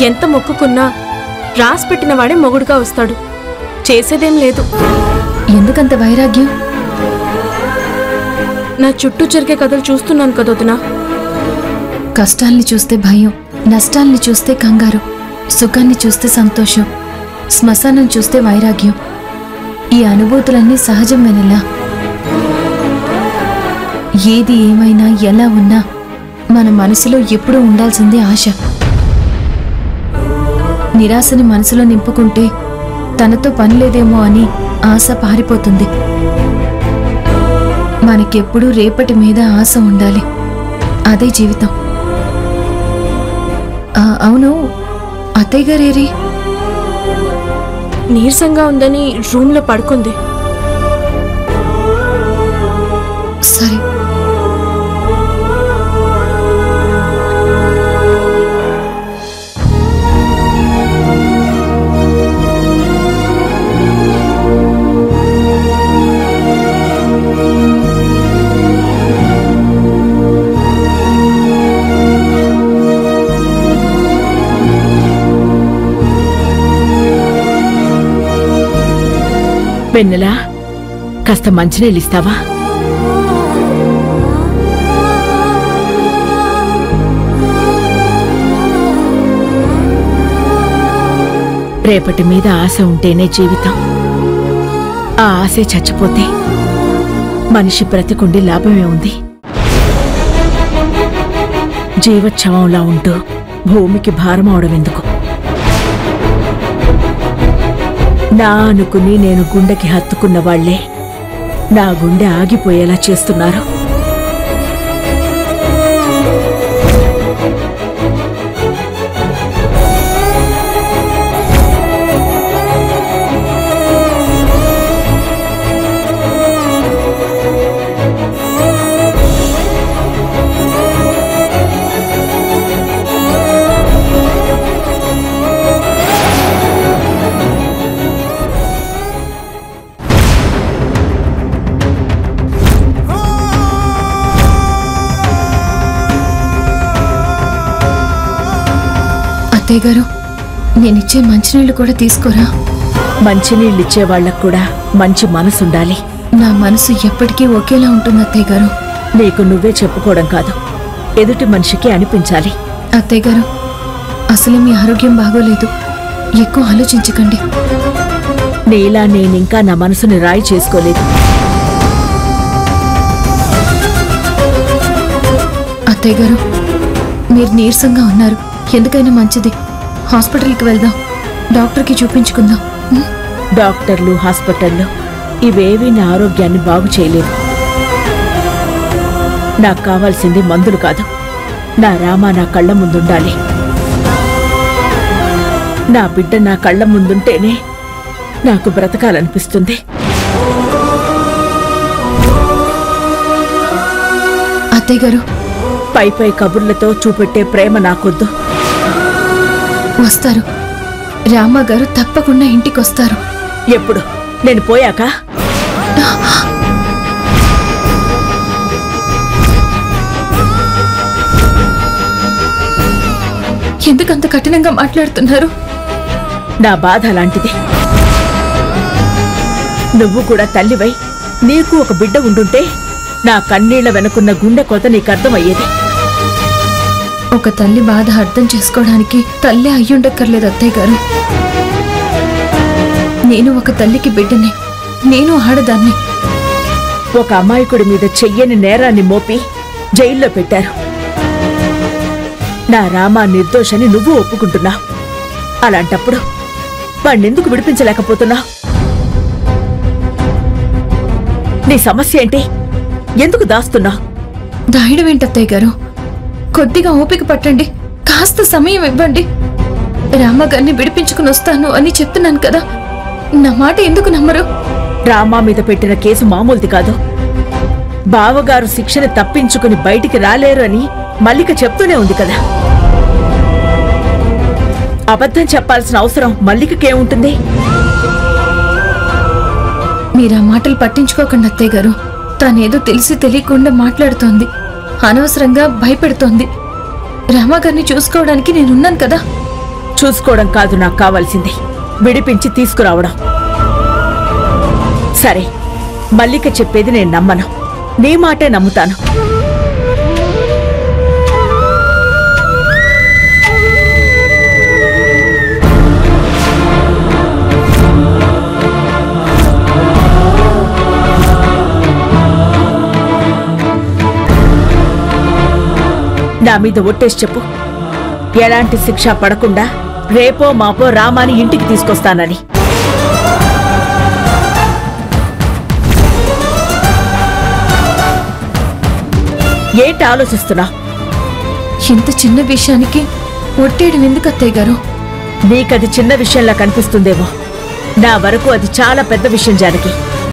ఎంత మొక్కుకున్నా రాసి పెట్టిన వాడే మొగుడుగా వస్తాడు చేసేదేం లేదు ఎందుకంత వైరాగ్యం నా చుట్టూ జరిగే కథలు చూస్తున్నాను కదొదినా కష్టాల్ని చూస్తే భయం నష్టాల్ని చూస్తే కంగారు సుఖాన్ని చూస్తే సంతోషం శ్మశానం చూస్తే వైరాగ్యం ఈ అనుభూతులన్నీ సహజమేనలా ఏది ఏమైనా ఎలా ఉన్నా మన మనసులో ఎప్పుడూ ఉండాల్సిందే ఆశ నిరాశని మనసులో నింపుకుంటే తనతో పని లేదేమో అని ఆశ పారిపోతుంది మనకెప్పుడూ రేపటి మీద ఆశ ఉండాలి అదే జీవితం ఆ, అవును అత్తయ్య గారేరి నీరసంగా ఉందని రూమ్లో పడుకుంది సరే వెన్నెలా కాస్త మంచినీళ్ళు ఇస్తావా రేపటి మీద ఆశ ఉంటేనే జీవితం ఆ ఆశే చచ్చిపోతే మనిషి బ్రతికుండి లాభమే ఉంది జీవచ్ఛవంలా ఉంటూ భూమికి భారం అవడం ఎందుకు నా అనుకుని నేను గుండెకి హత్తుకున్న వాళ్లే నా గుండె ఆగిపోయేలా చేస్తున్నారు అత్తయ్య గారు నేనిచ్చే మంచినీళ్ళు కూడా తీసుకోరా మంచినీళ్ళిచ్చే వాళ్లకు కూడా మంచి మనసుండాలి నా మనసు ఎప్పటికీ ఒకేలా ఉంటుంది అత్తయ్య గారు నీకు నువ్వే చెప్పుకోవడం కాదు ఎదుటి మనిషికి అనిపించాలి అత్తయ్య గారు అసలు మీ ఆరోగ్యం బాగోలేదు ఎక్కువ ఆలోచించకండి నీలా నేనింకా నా మనసుని రాయి చేసుకోలేదు అత్తయ్య గారు మీరు నీరసంగా ఉన్నారు ఎందుకైనా మంచిది హాస్పిటల్కి వెళ్దాం డాక్టర్కి చూపించుకుందాం ఉం? డాక్టర్లు హాస్పిటళ్ళు ఇవేవీ నా ఆరోగ్యాన్ని బాగు చేయలేవు నాకు కావాల్సింది మందులు కాదు నా రామ నా కళ్ళ ముందుండాలి నా బిడ్డ నా కళ్ళ ముందుంటేనే నాకు బ్రతకాలనిపిస్తుంది అత్తయ్య గారు పై పై కబుర్లతో చూపెట్టే ప్రేమ నాకొద్దు వస్తారు రామ గారు తప్పకుండా ఇంటికి వస్తారు ఎప్పుడు నేను పోయాక ఎందుకంత కఠినంగా మాట్లాడుతున్నారు నా బాధ అలాంటిది నువ్వు కూడా తల్లివై నీకు ఒక బిడ్డ ఉండుంటే నా కన్నీళ్ల వెనుకున్న గుండె కొత నీకు అర్థమయ్యేది ఒక తల్లి బాధ అర్థం చేసుకోవడానికి తల్లి అయ్యుండక్కర్లేదు అత్తయ్య గారు నేను ఒక తల్లికి బిడ్డని నేను ఆడదాన్ని ఒక అమాయకుడి మీద చెయ్యని నేరాన్ని మోపి జైల్లో పెట్టారు నా రామా నిర్దోషని నువ్వు ఒప్పుకుంటున్నావు అలాంటప్పుడు వాణ్ణెందుకు విడిపించలేకపోతున్నావు నీ సమస్య ఏంటి ఎందుకు దాస్తున్నావు దాయడం ఏంటత్తయ్య గారు కొద్దిగా ఓపిక పట్టండి కాస్త సమయం ఇవ్వండి రామగారిని విడిపించుకుని వస్తాను అని చెప్తున్నాను కదా నా మాట ఎందుకు నమ్మరు రామా మీద పెట్టిన కేసు మామూలుది కాదు బావగారు శిక్షను తప్పించుకుని బయటికి రాలేరు అని మల్లిక చెప్తూనే ఉంది కదా అబద్ధం చెప్పాల్సిన అవసరం మల్లికకేముంటుంది మీరు ఆ మాటలు పట్టించుకోకండి అత్తయ్య గారు తానేదో తెలిసి తెలియకుండా మాట్లాడుతోంది అనవసరంగా భయపెడుతోంది రామగారిని చూసుకోవడానికి నేనున్నాను కదా చూసుకోవడం కాదు నాకు కావాల్సింది విడిపించి తీసుకురావడం సరే మల్లిక చెప్పేది నేను నమ్మను నీ మాటే నమ్ముతాను నా మీద ఒట్టేసి చెప్పు ఎలాంటి శిక్ష పడకుండా రేపో మాపో రామాని ఇంటికి తీసుకొస్తానని ఏంటి ఆలోచిస్తున్నా ఇంత చిన్న విషయానికి ఒట్టేయడం ఎందుకు అత్తయ్య గారు నీకది చిన్న విషయంలా కనిపిస్తుందేమో నా వరకు అది చాలా పెద్ద విషయం జానకి